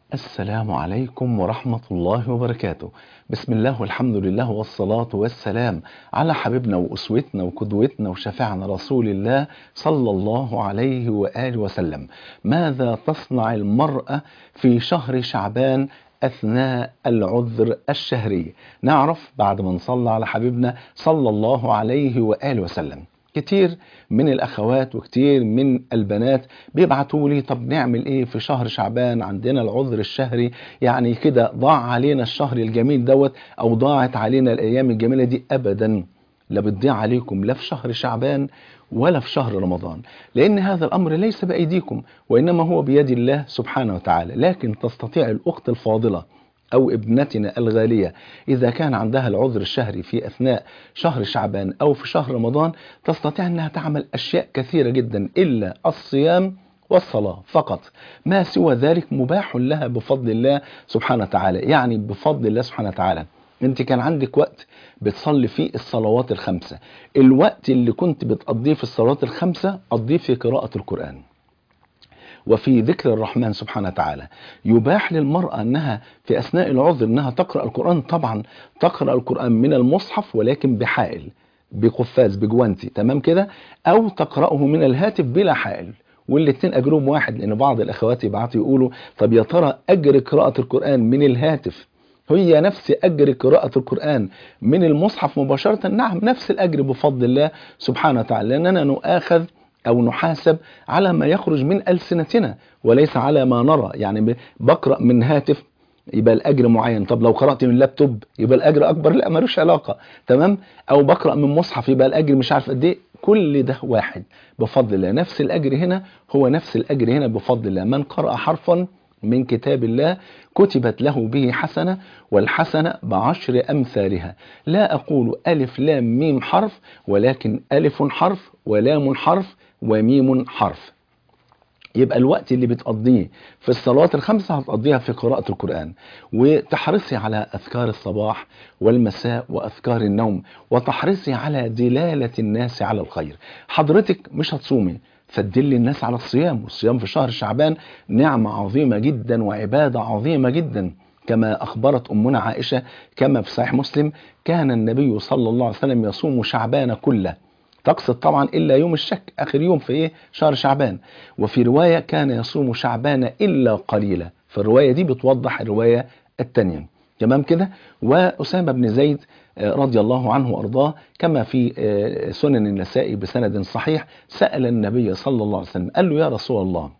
السلام عليكم ورحمة الله وبركاته بسم الله والحمد لله والصلاة والسلام على حبيبنا وأسوتنا وقدوتنا وشفيعنا رسول الله صلى الله عليه وآله وسلم ماذا تصنع المرأة في شهر شعبان أثناء العذر الشهري نعرف بعد ما نصلى على حبيبنا صلى الله عليه وآله وسلم كتير من الأخوات وكتير من البنات بيبعتوا لي طب نعمل إيه في شهر شعبان عندنا العذر الشهري يعني كده ضاع علينا الشهر الجميل دوت أو ضاعت علينا الأيام الجميلة دي أبدا لا بتضيع عليكم لا في شهر شعبان ولا في شهر رمضان لأن هذا الأمر ليس بأيديكم وإنما هو بيد الله سبحانه وتعالى لكن تستطيع الأخت الفاضلة أو ابنتنا الغالية إذا كان عندها العذر الشهري في أثناء شهر شعبان أو في شهر رمضان تستطيع أنها تعمل أشياء كثيرة جدا إلا الصيام والصلاة فقط ما سوى ذلك مباح لها بفضل الله سبحانه وتعالى يعني بفضل الله سبحانه وتعالى انت كان عندك وقت بتصلي فيه الصلوات الخمسة الوقت اللي كنت بتقضيه في الصلوات الخمسة قضيه في قراءة القرآن وفي ذكر الرحمن سبحانه وتعالى يباح للمرأة أنها في أثناء العذر أنها تقرأ القرآن طبعا تقرأ القرآن من المصحف ولكن بحائل بقفاز بجوانتي تمام كده أو تقرأه من الهاتف بلا حائل والاثنين أجرهم واحد لأن بعض الأخوات يبعتوا يقولوا طب يا ترى أجر قراءة القرآن من الهاتف هي نفس أجر قراءة القرآن من المصحف مباشرة نعم نفس الأجر بفضل الله سبحانه وتعالى لأننا نؤاخذ أو نحاسب على ما يخرج من ألسنتنا وليس على ما نرى يعني بقرأ من هاتف يبقى الأجر معين طب لو قرأت من لابتوب يبقى الأجر أكبر لا ملوش علاقة تمام أو بقرأ من مصحف يبقى الأجر مش عارف قد إيه كل ده واحد بفضل الله نفس الأجر هنا هو نفس الأجر هنا بفضل الله من قرأ حرفا من كتاب الله كتبت له به حسنة والحسنة بعشر أمثالها لا أقول ألف لام ميم حرف ولكن ألف حرف ولام حرف وميم حرف يبقى الوقت اللي بتقضيه في الصلوات الخمسة هتقضيها في قراءة القرآن وتحرصي على أذكار الصباح والمساء وأذكار النوم وتحرصي على دلالة الناس على الخير حضرتك مش هتصومي فتدل الناس على الصيام والصيام في شهر شعبان نعمة عظيمة جدا وعبادة عظيمة جدا كما أخبرت أمنا عائشة كما في صحيح مسلم كان النبي صلى الله عليه وسلم يصوم شعبان كله تقصد طبعا إلا يوم الشك آخر يوم في إيه شهر شعبان وفي رواية كان يصوم شعبان إلا قليلا فالرواية دي بتوضح الرواية الثانية تمام كده وأسامة بن زيد رضي الله عنه وأرضاه كما في سنن النسائي بسند صحيح سأل النبي صلى الله عليه وسلم قال له يا رسول الله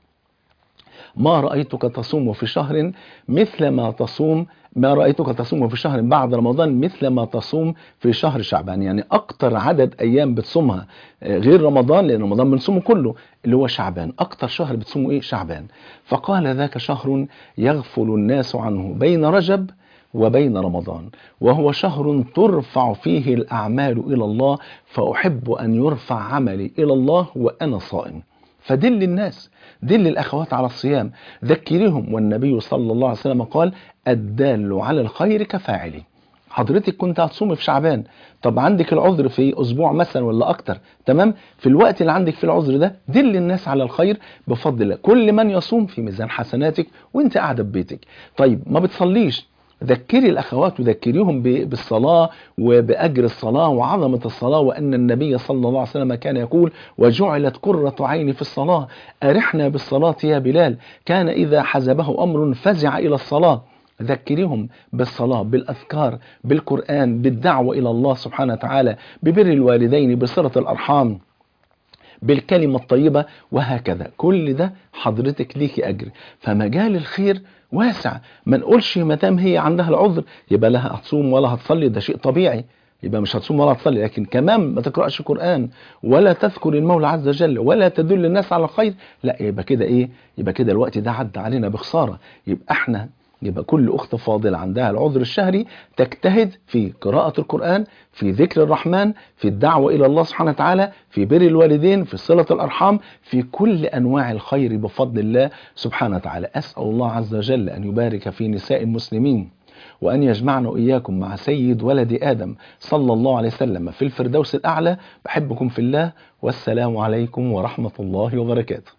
ما رأيتك تصوم في شهر مثل ما تصوم ما رأيتك تصوم في شهر بعد رمضان مثل ما تصوم في شهر شعبان يعني أكتر عدد أيام بتصومها غير رمضان لأن رمضان بنصومه كله اللي هو شعبان أكتر شهر بتصومه إيه شعبان فقال ذاك شهر يغفل الناس عنه بين رجب وبين رمضان وهو شهر ترفع فيه الأعمال إلى الله فأحب أن يرفع عملي إلى الله وأنا صائم فدل الناس دل الأخوات على الصيام ذكريهم والنبي صلى الله عليه وسلم قال الدال على الخير كفاعله حضرتك كنت هتصومي في شعبان طب عندك العذر في أسبوع مثلا ولا أكتر تمام في الوقت اللي عندك في العذر ده دل الناس على الخير بفضل الله كل من يصوم في ميزان حسناتك وانت قاعدة ببيتك طيب ما بتصليش ذكري الأخوات وذكريهم بالصلاة وبأجر الصلاة وعظمة الصلاة وأن النبي صلى الله عليه وسلم كان يقول وجعلت قرة عيني في الصلاة أرحنا بالصلاة يا بلال كان إذا حزبه أمر فزع إلى الصلاة ذكريهم بالصلاة بالأذكار بالقرآن بالدعوة إلى الله سبحانه وتعالى ببر الوالدين بصلة الأرحام بالكلمة الطيبة وهكذا كل ده حضرتك ليكي أجر فمجال الخير واسع ما نقولش ما دام هي عندها العذر يبقى لها هتصوم ولا هتصلي ده شيء طبيعي يبقى مش هتصوم ولا هتصلي لكن كمان ما تقرأش قرآن ولا تذكر المولى عز وجل ولا تدل الناس على الخير لا يبقى كده ايه يبقى كده الوقت ده عدى علينا بخسارة يبقى احنا يبقى كل أخت فاضلة عندها العذر الشهري تجتهد في قراءة القرآن في ذكر الرحمن في الدعوة إلى الله سبحانه وتعالى في بر الوالدين في صلة الأرحام في كل أنواع الخير بفضل الله سبحانه وتعالى أسأل الله عز وجل أن يبارك في نساء المسلمين وأن يجمعنا إياكم مع سيد ولد آدم صلى الله عليه وسلم في الفردوس الأعلى بحبكم في الله والسلام عليكم ورحمة الله وبركاته